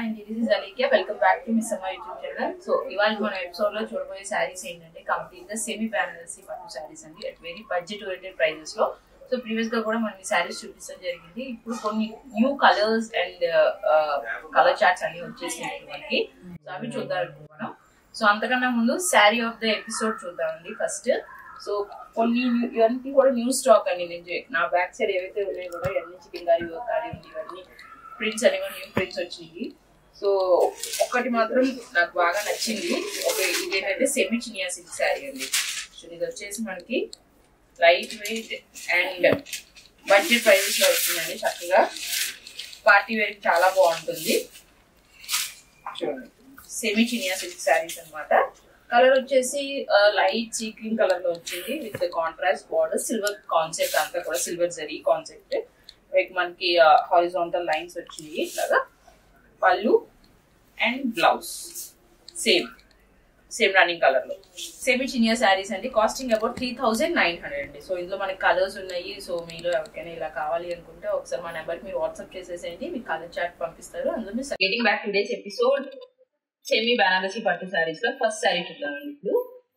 hi అండి this is Alikiya welcome back to Miss Amma YouTube channel so ఇవాళ మన episode లో చూడబోయే శారీస్ ఏంటంటే కంప్లీట్ గా సెమీ బెనారసీ పట్టు శారీస్ అండి at very budget oriented prices లో సో ప్రీవియస్ గా కూడా మనకి శారీస్ చూపించడం జరిగింది ఇప్పుడు కొన్ని new colours and colour charts అన్ని వచ్చేసినాయి మనకి సో అవి చూద్దాం అనుకుంటున్నాం సో అంతకన్నా ముందు శారీ ఆఫ్ ద ఎపిసోడ్ చూద్దామండి ఫస్ట్ సో కొన్ని new- ఇవన్నీ కూడా న్యూ స్టాక్ అండి నేను చే- నా బ్యాక్ సైడ్ ఏవైతే ఉన్నాయో కూడా ఇవన్నీ చికెన్ కర్రీ కర్రీ ఉంది ఇవన్నీ ప్రింట్స్ అనేవి న్యూ ప్రింట్స్ వచ్చినాయి సో ఒకటి మాత్రం నాకు బాగా నచ్చింది ఒక ఇదేంటంటే సెమీ చినియా సిల్క్ శారీ అండి సో ఇది వచ్చేసి మనకి light weight and budget prices లో వచ్చిందండి చక్కగా పార్టీ వేర్ చాలా బాగుంటుంది చూడండి సెమీ చినియా సిల్క్ శారీస్ అన్నమాట కలర్ వచ్చేసి లైట్ సీ క్రీమ్ కలర్ లో వచ్చింది with contrast border silver concept అంతా కూడా సిల్వర్ జరీ కాన్సెప్ట్ లైక్ మనకి హారిజాంటల్ లైన్స్ వచ్చినాయి ఇట్లాగా pallu and blouse same same running colour లో సెమీ చినియా శారీస్ అండి costing about three thousand nine hundred అండి సో ఇందులో మనకి కలర్స్ ఉన్నాయి సో మీలో ఎవరికైనా ఇలా కావాలి అనుకుంటే ఒకసారి మా నెంబర్కి మీరు వాట్సాప్ చేసేసేయండి మీకు కలర్ చార్ట్ పంపిస్తారు అందులో మీరు getting back today's episode semi Banarasi పట్టు శారీస్ లో ఫస్ట్ శారీ చూద్దామండి ఇప్పుడు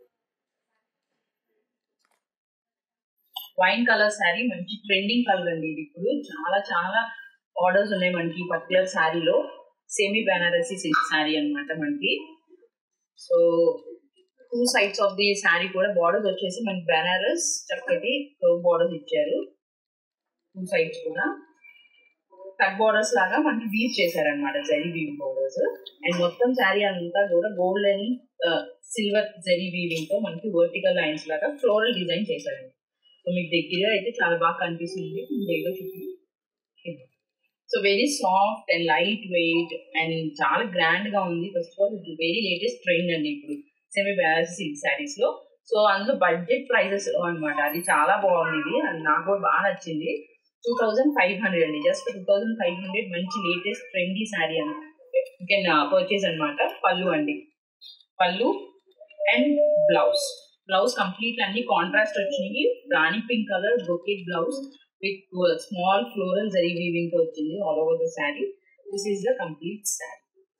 వైన్ కలర్ శారీ మంచి ట్రెండింగ్ కలర్ అండి ఇది ఇప్పుడు చాలా చాలా ఆర్డర్స్ ఉన్నాయి మనకి పర్టికులర్ శారీలో సెమీ బనారసి సిల్క్ శారీ అన్నమాట మనకి so two sides of the sari కూడా బార్డర్స్ వచ్చేసి మనకి బనారస్ చక్కటి బార్డర్స్ ఇచ్చారు టూ సైడ్స్ కూడా కట్ బార్డర్స్ లాగా మనకి వీవ్ చేశారనమాట జరీ వీవ్ బార్డర్స్ అండ్ మొత్తం శారీ అంతా కూడా gold and silver zari weaving తో మనకి వర్టికల్ లైన్స్ లాగా ఫ్లోరల్ డిజైన్ చేశారండి సో మీకు దగ్గర అయితే చాలా బాగా కనిపిస్తుంది దగ్గర చూపి so very soft and light weight and చాలా గ్రాండ్ గా ఉంది ఫస్ట్ ఆఫ్ ఆల్ ఇది వెరీ లేటెస్ట్ ట్రెండ్ అండి ఇప్పుడు సెమీ బయాస్ సిల్క్ శారీస్ లో సో అందులో బడ్జెట్ ప్రైజెస్ అన్నమాట అది చాలా బాగుంది ఇది అది నాకు కూడా బాగా నచ్చింది టూ థౌజండ్ ఫైవ్ హండ్రెడ్ అండి just two thousand five hundred మంచి లేటెస్ట్ ట్రెండీ శారీ అని యూ కెన్ పర్చేస్ అనమాట పళ్ళు అండి pallu and blouse blouse complete అన్ని కాంట్రాస్ట్ వచ్చినాయి rani pink colour brocade blouse with small floral zari weaving తో వచ్చింది all over the sari this is the complete sari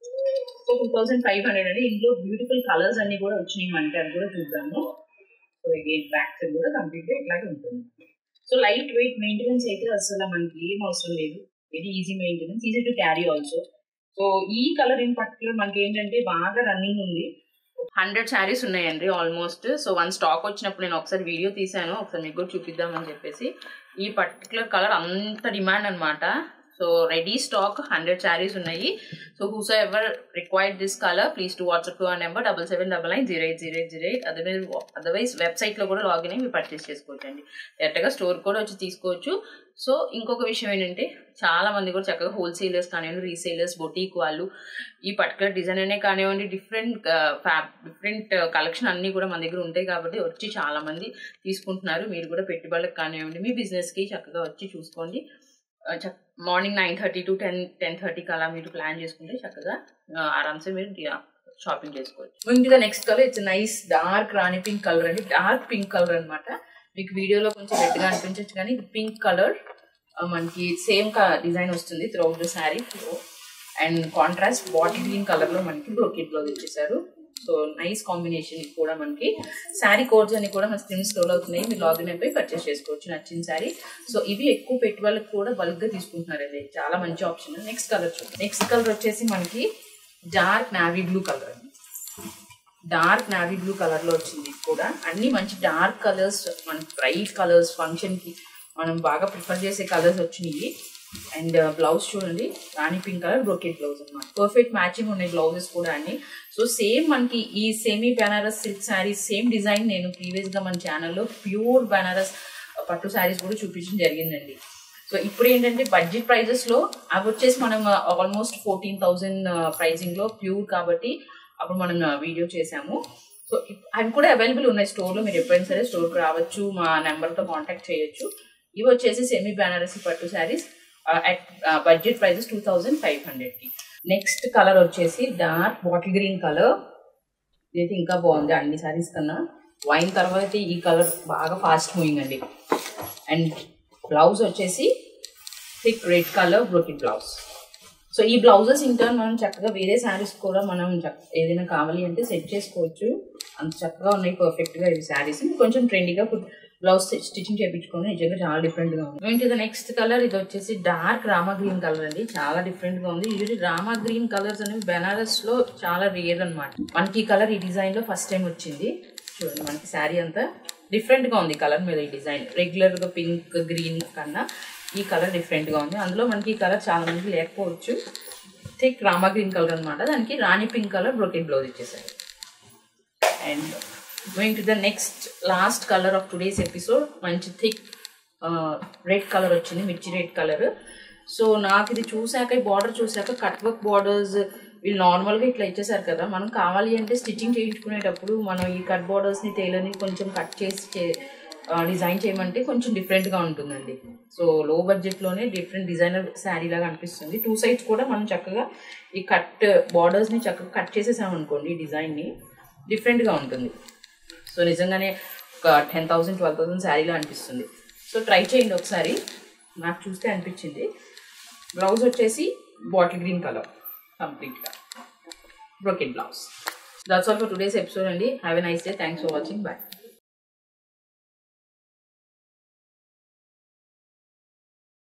so two thousand five hundred అండి ఇందులో బ్యూటిఫుల్ కలర్స్ అన్ని కూడా వచ్చినాయి మనకి అది కూడా చూద్దాము సో అగైన్ బ్యాక్ సైడ్ కూడా కంప్లీట్ గా ఇట్లాగే ఉంటుంది సో లైట్ వెయిట్ మెయింటెనెన్స్ అయితే అసలు మనకి ఏం అవసరం లేదు very easy maintenance easy to carry also so ఈ కలర్ ఇన్ పర్టికులర్ మనకి ఏంటంటే బాగా రన్నింగ్ ఉంది హండ్రెడ్ శారీస్ ఉన్నాయండి ఆల్మోస్ట్ సో వన్ స్టాక్ వచ్చినప్పుడు నేను ఒకసారి వీడియో తీసాను ఒకసారి మీకు కూడా చూపిద్దామని చెప్పేసి ఈ పర్టికులర్ కలర్ అంత డిమాండ్ అనమాట so ready stock hundred saris ఉన్నాయి so whose ever required this colour please to WhatsApp to ఆ number double seven double nine zero eight zero eight zero eight otherwise otherwise వెబ్సైట్లో కూడా లాగిన్ అయ్యి మీరు purchase చేసుకోవచ్చు అండి డైరెక్ట్గా స్టోర్ కూడా వచ్చి తీసుకోవచ్చు సో ఇంకొక విషయం ఏంటంటే చాలా మంది కూడా చక్కగా హోల్సేలర్స్ కానివ్వండి రీసేలర్స్ బొటీక్ వాళ్ళు ఈ పర్టికులర్ డిజైన్ అనే కానివ్వండి డిఫరెంట్ ఫ్యాబ్ డిఫరెంట్ కలెక్షన్ అన్నీ కూడా మన దగ్గర ఉంటాయి కాబట్టి వచ్చి చాలా మంది తీసుకుంటున్నారు మీరు కూడా పెట్టుబడులకు కానివ్వండి మీ బిజినెస్కి చక్కగా వచ్చి చూసుకోండి morning nine thirty to ten ten థర్టీకి అలా మీరు ప్లాన్ చేసుకుంటే చక్కగా ఆరామ్సే మీరు షాపింగ్ చేసుకోవచ్చు ముందుగా next colour it's nice dark rani pink colour అండి డార్క్ పింక్ కలర్ అనమాట మీకు వీడియోలో కొంచెం రెడ్గా అనిపించవచ్చు కానీ ఇది పింక్ కలర్ మనకి సేమ్ డిజైన్ వస్తుంది throughout the sari and contrast bottle green colour లో మనకి బ్రోకెట్ బ్లౌజ్ ఇచ్చేసారు సో నైస్ కాంబినేషన్ ఇది కూడా మనకి శారీ కోడ్స్ అని కూడా మన స్క్రీన్ స్టోర్ అవుతున్నాయి మీరు లాగిన్ అయిపోయి పర్చేస్ చేసుకోవచ్చు నచ్చిన శారీ సో ఇవి ఎక్కువ పెట్టుబడులకు కూడా బల్క్ గా తీసుకుంటున్నారు ఇది చాలా మంచి ఆప్షన్ నెక్స్ట్ కలర్ చూడండి నెక్స్ట్ కలర్ వచ్చేసి మనకి డార్క్ నావీ బ్లూ కలర్ అండి డార్క్ నావీ బ్లూ కలర్ లో వచ్చింది ఇది కూడా అన్ని మంచి డార్క్ కలర్స్ మన బ్రైట్ కలర్స్ ఫంక్షన్ కి మనం బాగా ప్రిఫర్ చేసే కలర్స్ వచ్చినాయి అండ్ బ్లౌజ్ చూడండి rani pink colour brocade blouse అనమాట పర్ఫెక్ట్ మ్యాచింగ్ ఉన్నాయి బ్లౌజెస్ కూడా అన్ని సో సేమ్ మనకి ఈ semi Banaras silk saris same design నేను ప్రీవియస్ గా మన ఛానల్లో ప్యూర్ బెనారస్ పట్టు శారీస్ కూడా చూపించడం జరిగిందండి సో ఇప్పుడు ఏంటంటే బడ్జెట్ ప్రైజెస్ లో అవి వచ్చేసి మనం ఆల్మోస్ట్ ఫోర్టీన్ థౌజండ్ ప్రైజింగ్ లో ప్యూర్ కాబట్టి అప్పుడు మనం వీడియో చేసాము సో అవి కూడా అవైలబుల్ ఉన్నాయి స్టోర్ లో మీరు ఎప్పుడైనా సరే స్టోర్ కి రావచ్చు మా నెంబర్ తో కాంటాక్ట్ చేయొచ్చు ఇవి వచ్చేసి సెమీ బెనారసి పట్టు saris at budget prices two thousand five hundred కి నెక్స్ట్ కలర్ వచ్చేసి డార్క్ బాటిల్ గ్రీన్ కలర్ ఇదైతే ఇంకా బాగుంది అన్ని శారీస్ కన్నా వైన్ తర్వాత ఈ కలర్ బాగా ఫాస్ట్ మూవింగ్ అండి అండ్ బ్లౌజ్ వచ్చేసి thick red colour brocade blouse so ఈ బ్లౌజెస్ ఇంటర్న్ మనం చక్కగా వేరే శారీస్ కూడా మనం చక్క- ఏదైనా కావాలి అంటే సెట్ చేసుకోవచ్చు అంత చక్కగా ఉన్నాయి పర్ఫెక్ట్ గా ఇవి శారీస్ కొంచెం ట్రెండీగా బ్లౌజ్ స్టిచ్చింగ్ చేయించుకొని నిజంగా చాలా డిఫరెంట్ గా ఉంది ఏంటి ద నెక్స్ట్ కలర్ ఇది వచ్చేసి డార్క్ రామా గ్రీన్ కలర్ అండి చాలా డిఫరెంట్ గా ఉంది యూజువల్లీ రామా గ్రీన్ కలర్స్ అనేవి బెనారస్ లో చాలా రేర్ అన్నమాట మనకి ఈ కలర్ ఈ డిజైన్ లో ఫస్ట్ టైం వచ్చింది చూడండి మనకి శారీ అంతా డిఫరెంట్ గా ఉంది కలర్ మీద ఈ డిజైన్ రెగ్యులర్ గా పింక్ గ్రీన్ కన్నా ఈ కలర్ డిఫరెంట్ గా ఉంది అందులో మనకి ఈ కలర్ చాలా మంది లేకపోవచ్చు థిక్ రామా గ్రీన్ కలర్ అన్నమాట దానికి rani pink colour brocade blouse ఇచ్చేసారు and going to the next last colour of today's episode మంచి థిక్ రెడ్ కలర్ వచ్చింది మిర్చి రెడ్ కలర్ సో నాకు ఇది చూసాక బార్డర్ చూసాక కట్ వర్క్ బార్డర్స్ వీళ్ళు నార్మల్గా ఇట్లా ఇచ్చేసారు కదా మనం కావాలి అంటే స్టిచ్చింగ్ చేయించుకునేటప్పుడు మనం ఈ కట్ బార్డర్స్ని టైలర్ని కొంచెం కట్ చేసి చే- డిజైన్ చేయమంటే కొంచెం డిఫరెంట్గా ఉంటుందండి సో లో బడ్జెట్లోనే డిఫరెంట్ డిజైనర్ శారీ లాగా అనిపిస్తుంది టూ సైడ్స్ కూడా మనం చక్కగా ఈ కట్ బార్డర్స్ని చక్కగా కట్ చేసేసామనుకోండి ఈ డిజైన్ని డిఫరెంట్గా ఉంటుంది సో నిజంగానే ఒక టెన్ థౌసండ్ ట్వెల్వ్ థౌసండ్ శారీలో అనిపిస్తుంది సో ట్రై చేయండి ఒకసారి నాకు చూస్తే అనిపించింది బ్లౌజ్ వచ్చేసి బాటిల్ గ్రీన్ కలర్ కంప్లీట్గా brocade blouse that's all for today's episode అండి have a nice day thanks for watching bye